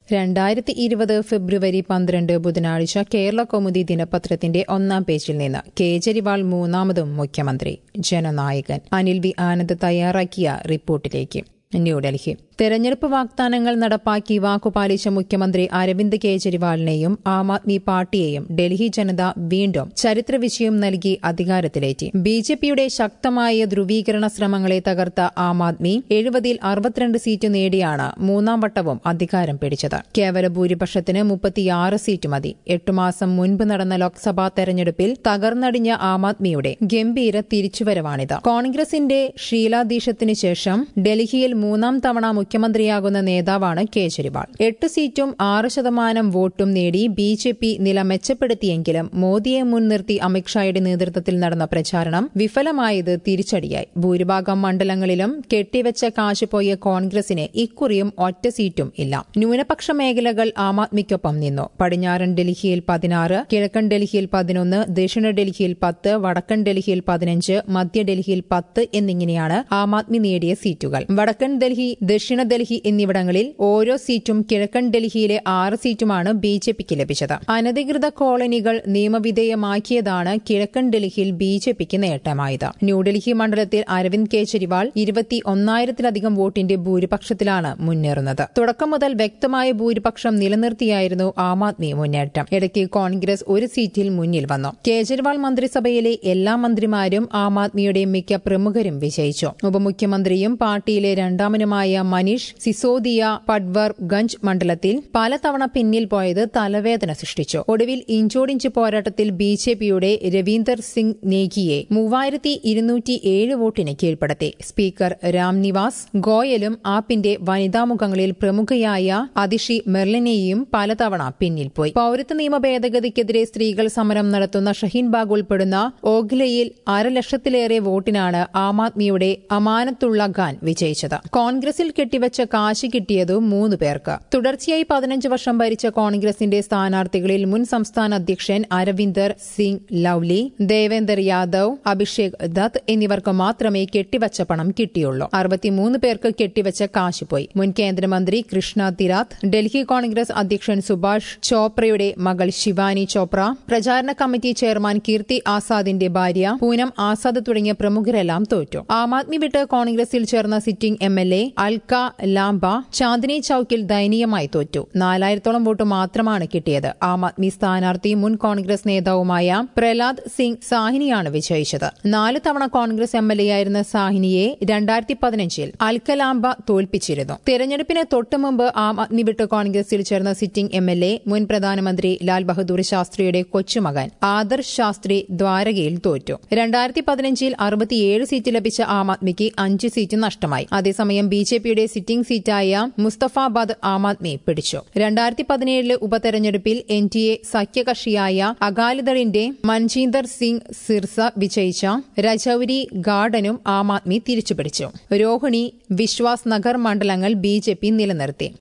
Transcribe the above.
രണ്ടായിരത്തി ഇരുപത് ഫെബ്രുവരി പന്ത്രണ്ട് ബുധനാഴ്ച കേരള കൗമുദി ദിനപത്രത്തിന്റെ ഒന്നാം പേജിൽ നിന്ന് കേജ്രിവാൾ മൂന്നാമതും മുഖ്യമന്ത്രി ജനനായകൻ അനിൽ വി ആനന്ദ് തയ്യാറാക്കിയ റിപ്പോർട്ടിലേക്ക് ന്യൂഡൽഹി തെരഞ്ഞെടുപ്പ് വാഗ്ദാനങ്ങൾ നടപ്പാക്കി വാക്കുപാലിച്ച മുഖ്യമന്ത്രി അരവിന്ദ് കെജ്രിവാളിനെയും ആം ആദ്മി പാർട്ടിയെയും ഡൽഹി ജനത വീണ്ടും ചരിത്ര വിജയം നൽകി അധികാരത്തിലേറ്റി ബി ജെ പിയുടെ ശക്തമായ ധ്രുവീകരണ ശ്രമങ്ങളെ തകർത്ത ആം ആദ്മി എഴുപതിൽ അറുപത്തിരണ്ട് സീറ്റ് നേടിയാണ് മൂന്നാം വട്ടവും അധികാരം പിടിച്ചത് കേവല ഭൂരിപക്ഷത്തിന് മുപ്പത്തിയാറ് സീറ്റ് മതി എട്ടു മാസം മുൻപ് നടന്ന ലോക്സഭാ തെരഞ്ഞെടുപ്പിൽ തകർന്നടിഞ്ഞ ആം ആദ്മിയുടെ ഗംഭീര തിരിച്ചുവരവാണിത് കോൺഗ്രസിന്റെ ഷീലാദീക്ഷത്തിന് ശേഷം ഡൽഹിയിൽ മൂന്നാം തവണ മുഖ്യമന്ത്രിയാകുന്ന നേതാവാണ് കേജ്രിവാൾ എട്ട് സീറ്റും ആറ് ശതമാനം വോട്ടും നേടി ബി ജെ പി നില മെച്ചപ്പെടുത്തിയെങ്കിലും മോദിയെ മുൻനിർത്തി അമിത്ഷായുടെ നേതൃത്വത്തിൽ നടന്ന പ്രചാരണം വിഫലമായത് തിരിച്ചടിയായി ഭൂരിഭാഗം മണ്ഡലങ്ങളിലും കെട്ടിവെച്ച കാശ് പോയ കോൺഗ്രസിന് ഇക്കുറിയും ഒറ്റ സീറ്റും ഇല്ല ന്യൂനപക്ഷ മേഖലകൾ ആം ആദ്മിക്കൊപ്പം നിന്നു പടിഞ്ഞാറൻ ഡൽഹിയിൽ പതിനാറ് കിഴക്കൻ ഡൽഹിയിൽ പതിനൊന്ന് ദക്ഷിണ ഡൽഹിയിൽ പത്ത് വടക്കൻ ഡൽഹിയിൽ പതിനഞ്ച് മധ്യ ഡൽഹിയിൽ പത്ത് എന്നിങ്ങനെയാണ് ആം ആദ്മി നേടിയ സീറ്റുകൾ വടക്കൻ ഡൽഹി ദക്ഷിണ ഡൽഹി എന്നിവിടങ്ങളിൽ ഓരോ സീറ്റും കിഴക്കൻ ഡൽഹിയിലെ ആറ് സീറ്റുമാണ് ബി ജെ പിക്ക് ലഭിച്ചത് അനധികൃത കോളനികൾ നിയമവിധേയമാക്കിയതാണ് കിഴക്കൻ ഡൽഹിയിൽ ബി ജെ പിക്ക് നേട്ടമായത് ന്യൂഡൽഹി മണ്ഡലത്തിൽ അരവിന്ദ് കെജ്രിവാൾ ഇരുപത്തി ഒന്നായിരത്തിലധികം വോട്ടിന്റെ ഭൂരിപക്ഷത്തിലാണ് മുന്നേറുന്നത് തുടക്കം മുതൽ വ്യക്തമായ ഭൂരിപക്ഷം നിലനിർത്തിയായിരുന്നു ആം ആദ്മി മുന്നേറ്റം ഇടയ്ക്ക് കോൺഗ്രസ് ഒരു സീറ്റിൽ മുന്നിൽ വന്നു കേജ്രിവാൾ മന്ത്രിസഭയിലെ എല്ലാ മന്ത്രിമാരും ആം ആദ്മിയുടെ മിക്ക പ്രമുഖരും വിജയിച്ചു ഉപമുഖ്യമന്ത്രിയും പാർട്ടിയിലെ രണ്ടാമനുമായ മനീഷ് സിസോദിയ പഡ്വർ ഗഞ്ച് മണ്ഡലത്തിൽ പലതവണ പിന്നിൽ പോയത് തലവേദന സൃഷ്ടിച്ചു ഒടുവിൽ ഇഞ്ചോടിഞ്ച് പോരാട്ടത്തിൽ ബി ജെ പിയുടെ രവീന്ദർ സിംഗ് നേഗിയെ മൂവായിരത്തി ഇരുന്നൂറ്റി ഏഴ് വോട്ടിന് കീഴ്പ്പെടുത്തി സ്പീക്കർ രാംനിവാസ് ഗോയലും ആപ്പിന്റെ വനിതാമുഖങ്ങളിൽ പ്രമുഖയായ അതിഷി മെർലിനെയും പലതവണ പിന്നിൽ പോയി പൌരത്വ നിയമ ഭേദഗതിക്കെതിരെ സ്ത്രീകൾ സമരം നടത്തുന്ന ഷഹീൻ ബാഗ് ഉൾപ്പെടുന്ന ഓഖ്ലയിൽ അരലക്ഷത്തിലേറെ വോട്ടിനാണ് ആം ആദ്മിയുടെ അമാനത്തുള്ള ഖാൻ വിജയിച്ചത് കോൺഗ്രസിൽ കെട്ടിവച്ച കാശ് കിട്ടിയത് മൂന്ന് പേർക്ക് തുടർച്ചയായി പതിനഞ്ച് വർഷം ഭരിച്ച കോൺഗ്രസിന്റെ സ്ഥാനാർത്ഥികളിൽ മുൻ സംസ്ഥാന അധ്യക്ഷൻ അരവിന്ദർ സിംഗ് ലൌലി ദേവേന്ദർ യാദവ് അഭിഷേക് ദത്ത് എന്നിവർക്ക് മാത്രമേ കെട്ടിവച്ച പണം കിട്ടിയുള്ളൂ അറുപത്തിമൂന്ന് പേർക്ക് കെട്ടിവച്ച കാശ് പോയി മുൻ കേന്ദ്രമന്ത്രി കൃഷ്ണ തിരാത്ത് ഡൽഹി കോൺഗ്രസ് അധ്യക്ഷൻ സുഭാഷ് ചോപ്രയുടെ മകൾ ശിവാനി ചോപ്ര പ്രചാരണ കമ്മിറ്റി ചെയർമാൻ കീർത്തി ആസാദിന്റെ ഭാര്യ പൂനം ആസാദ് തുടങ്ങിയ പ്രമുഖരെല്ലാം തോറ്റു ആം ആദ്മി വിട്ട് കോൺഗ്രസിൽ ചേർന്ന sitting M L A Alka Lamba Chandni ചൌക്കിൽ ദയനീയമായി തോറ്റു നാലായിരത്തോളം വോട്ട് മാത്രമാണ് കിട്ടിയത് ആം ആദ്മി സ്ഥാനാർത്ഥി മുൻ കോൺഗ്രസ് നേതാവുമായ പ്രഹ്ലാദ് സിംഗ് സാഹിനിയാണ് വിജയിച്ചത് നാല് തവണ കോൺഗ്രസ് എം എൽ എ ആയിരുന്ന സാഹിനിയെ രണ്ടായിരത്തി പതിനഞ്ചിൽ അൽക്കലാംബ തോൽപ്പിച്ചിരുന്നു തെരഞ്ഞെടുപ്പിന് തൊട്ടുമുമ്പ് ആം ആദ്മി വിട്ട് കോൺഗ്രസിൽ ചേർന്ന സിറ്റിംഗ് എം എൽ എ മുൻ പ്രധാനമന്ത്രി ലാൽ ബഹദൂർ ശാസ്ത്രിയുടെ കൊച്ചുമകൻ ആദർശ് ശാസ്ത്രി ദ്വാരകയിൽ തോറ്റു രണ്ടായിരത്തി പതിനഞ്ചിൽ അറുപത്തിയേഴ് സീറ്റ് ലഭിച്ച ആം ആദ്മിക്ക് അഞ്ച് സീറ്റ് നഷ്ടമായി അതേസമയം ബി ജെ പിയുടെ സിറ്റിംഗ് സീറ്റായ മുസ്തഫാബാദ് ആം ആദ്മി പിടിച്ചു രണ്ടായിരത്തി പതിനേഴിലെ ഉപതെരഞ്ഞെടുപ്പിൽ എൻ ഡി എ സഖ്യകക്ഷിയായ അകാലിദളിന്റെ മൻജീന്ദർ സിംഗ് സിർസ വിജയിച്ച രജൌരി ഗാർഡനും ആം ആദ്മി തിരിച്ചുപിടിച്ചു രോഹിണി വിശ്വാസ് നഗർ മണ്ഡലങ്ങൾ ബി നിലനിർത്തി